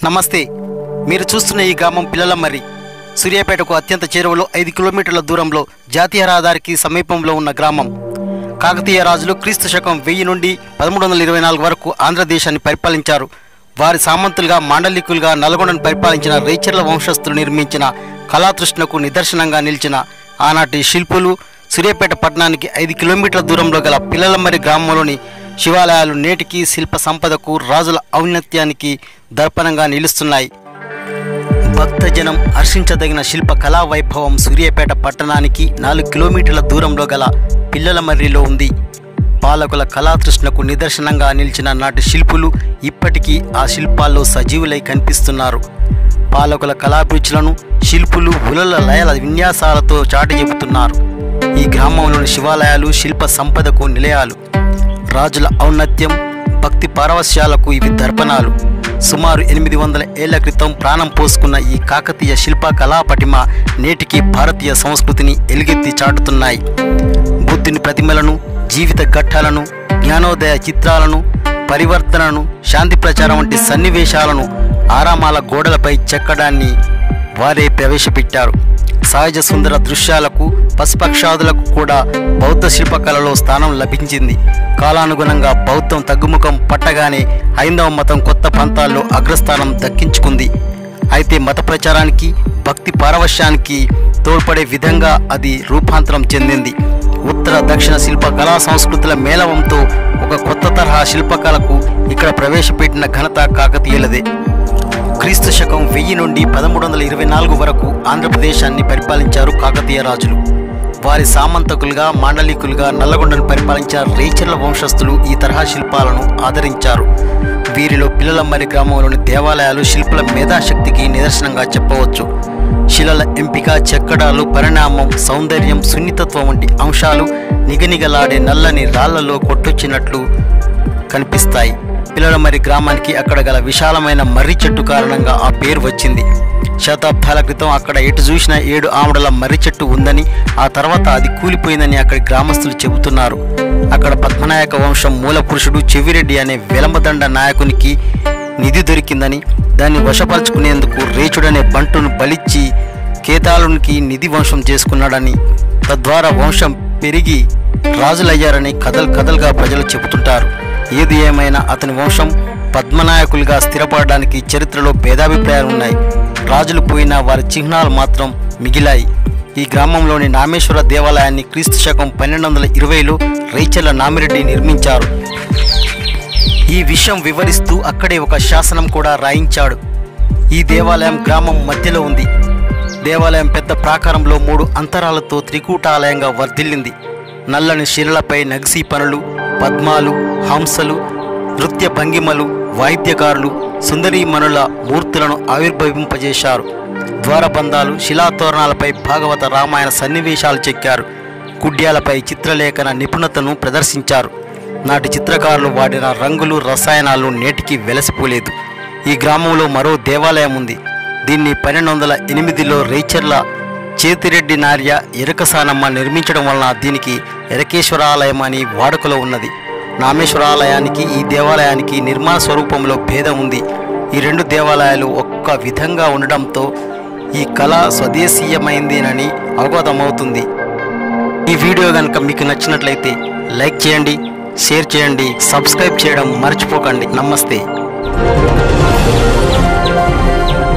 నమస్తే మీరు చూస్తున్న ఈ గ్రామం పిల్లలమర్రి సూర్యాపేటకు అత్యంత చేరువలో ఐదు కిలోమీటర్ల దూరంలో జాతీయ రహదారికి సమీపంలో ఉన్న గ్రామం కాకతీయ రాజులు క్రీస్తు శకం వెయ్యి నుండి పదమూడు వందల ఇరవై నాలుగు వరకు ఆంధ్రదేశాన్ని పరిపాలించారు వారి సామంతులుగా మాండలికులుగా నల్గొండను పరిపాలించిన రైచర్ల వంశస్థులు నిర్మించిన కళాతృష్ణకు నిదర్శనంగా నిలిచిన ఆనాటి శిల్పులు సూర్యాపేట పట్టణానికి ఐదు కిలోమీటర్ల దూరంలో గల పిల్లలమర్రి గ్రామంలోని శివాలయాలు నేటికి శిల్ప సంపదకు రాజుల ఔన్నత్యానికి దర్పణంగా నిలుస్తున్నాయి భక్తజనం హర్షించదగిన శిల్ప కళా వైభవం సూర్యాపేట పట్టణానికి నాలుగు కిలోమీటర్ల దూరంలో గల పిల్లలమర్రిలో ఉంది పాలకుల కళాతృష్ణకు నిదర్శనంగా నిలిచిన నాటి శిల్పులు ఇప్పటికీ ఆ శిల్పాల్లో సజీవులై కనిపిస్తున్నారు పాలకుల కళాభిరుచులను శిల్పులు ఉలల లయల విన్యాసాలతో చాటి చెబుతున్నారు ఈ గ్రామంలోని శివాలయాలు శిల్ప సంపదకు నిలయాలు రాజుల ఔన్నత్యం భక్తి పారవశ్యాలకు ఇవి దర్పణాలు సుమారు ఎనిమిది వందల ఏళ్ల క్రితం ప్రాణం పోసుకున్న ఈ కాకతీయ శిల్ప కళాపటిమ నేటికి భారతీయ సంస్కృతిని ఎలుగెత్తి చాటుతున్నాయి బుద్ధుని ప్రతిమలను జీవిత ఘట్టాలను జ్ఞానోదయ చిత్రాలను పరివర్తనను శాంతి ప్రచారం వంటి సన్నివేశాలను ఆరామాల గోడలపై చెక్కడాన్ని వారే ప్రవేశపెట్టారు సహజ సుందర దృశ్యాలకు పశుపక్షాదులకు కూడా బౌద్ధ శిల్పకళలో స్థానం లభించింది కాలానుగుణంగా బౌద్ధం తగ్గుముఖం పట్టగానే హైందవ మతం కొత్త ప్రాంతాల్లో అగ్రస్థానం దక్కించుకుంది అయితే మత ప్రచారానికి భక్తి పారవశ్యానికి తోడ్పడే విధంగా అది రూపాంతరం చెందింది ఉత్తర దక్షిణ శిల్ప కళా సంస్కృతుల మేళవంతో ఒక కొత్త తరహా శిల్పకళకు ఇక్కడ ప్రవేశపెట్టిన ఘనత కాకతీయులదే క్రీస్తు శకం వెయ్యి నుండి పదమూడు వందల ఇరవై నాలుగు వరకు ఆంధ్రప్రదేశాన్ని పరిపాలించారు కాకతీయ రాజులు వారి సామంతకులుగా మాండలికులుగా నల్లగొండను పరిపాలించిన రేచర్ల వంశస్థులు ఈ తరహా శిల్పాలను ఆదరించారు వీరిలో పిల్లలమ్మరి గ్రామంలోని దేవాలయాలు శిల్పుల మేధాశక్తికి నిదర్శనంగా చెప్పవచ్చు శిలల ఎంపిక చెక్కడాలు పరిణామం సౌందర్యం సున్నితత్వం వంటి అంశాలు నిగనిగలాడే నల్లని రాళ్లలో కొట్టొచ్చినట్లు కనిపిస్తాయి పిల్లలమర్రి గ్రామానికి అక్కడ గల విశాలమైన మర్రి చెట్టు కారణంగా ఆ పేరు వచ్చింది శతాబ్దాల క్రితం అక్కడ ఎటు చూసిన ఏడు ఆమడల మర్రి చెట్టు ఉందని ఆ తర్వాత అది కూలిపోయిందని అక్కడి గ్రామస్తులు చెబుతున్నారు అక్కడ పద్మనాయక వంశం మూల పురుషుడు చెవిరెడ్డి అనే విలంబదండ నాయకునికి నిధి దొరికిందని దాన్ని వశపరుచుకునేందుకు రేచుడనే బంటును బలిచ్చి కేతాళునికి నిధి వంశం చేసుకున్నాడని తద్వారా వంశం పెరిగి రాజులయ్యారని కథలు కథలుగా ప్రజలు చెబుతుంటారు ఏది ఏమైనా అతని వంశం పద్మనాయకులుగా స్థిరపడడానికి చరిత్రలో భేదాభిప్రాయాలు ఉన్నాయి రాజులు పోయినా వారి చిహ్నాలు మాత్రం మిగిలాయి ఈ గ్రామంలోని నామేశ్వర దేవాలయాన్ని క్రీస్తు శకం పన్నెండు వందల ఇరవైలో రైచర్ల నామిరెడ్డి నిర్మించారు ఈ విషయం వివరిస్తూ అక్కడే ఒక శాసనం కూడా రాయించాడు ఈ దేవాలయం గ్రామం మధ్యలో ఉంది దేవాలయం పెద్ద ప్రాకారంలో మూడు అంతరాలతో త్రికూటాలయంగా వర్ధిల్లింది నల్లని శిలలపై నగిసీ పనులు పద్మాలు హంసలు నృత్య భంగిమలు వాయిద్యకారులు సుందరీమణుల మూర్తులను ఆవిర్భవింపజేశారు ద్వారబంధాలు శిలాతోరణాలపై భాగవత రామాయణ సన్నివేశాలు చెక్కారు కుడ్యాలపై చిత్రలేఖన నిపుణతను ప్రదర్శించారు నాటి చిత్రకారులు వాడిన రంగులు రసాయనాలు నేటికి వెలసిపోలేదు ఈ గ్రామంలో మరో దేవాలయం ఉంది దీన్ని పన్నెండు వందల ఎనిమిదిలో రేచర్ల చేతిరెడ్డి నార్య ఎరకసానమ్మ నిర్మించడం వలన దీనికి ఎరకేశ్వరాలయం అని వాడుకలో ఉన్నది నామేశ్వరాలయానికి ఈ దేవాలయానికి నిర్మాణ స్వరూపంలో భేదం ఉంది ఈ రెండు దేవాలయాలు ఒక్క విధంగా ఉండడంతో ఈ కళ స్వదేశీయమైందేనని అవగతమవుతుంది ఈ వీడియో కనుక మీకు నచ్చినట్లయితే లైక్ చేయండి షేర్ చేయండి సబ్స్క్రైబ్ చేయడం మర్చిపోకండి నమస్తే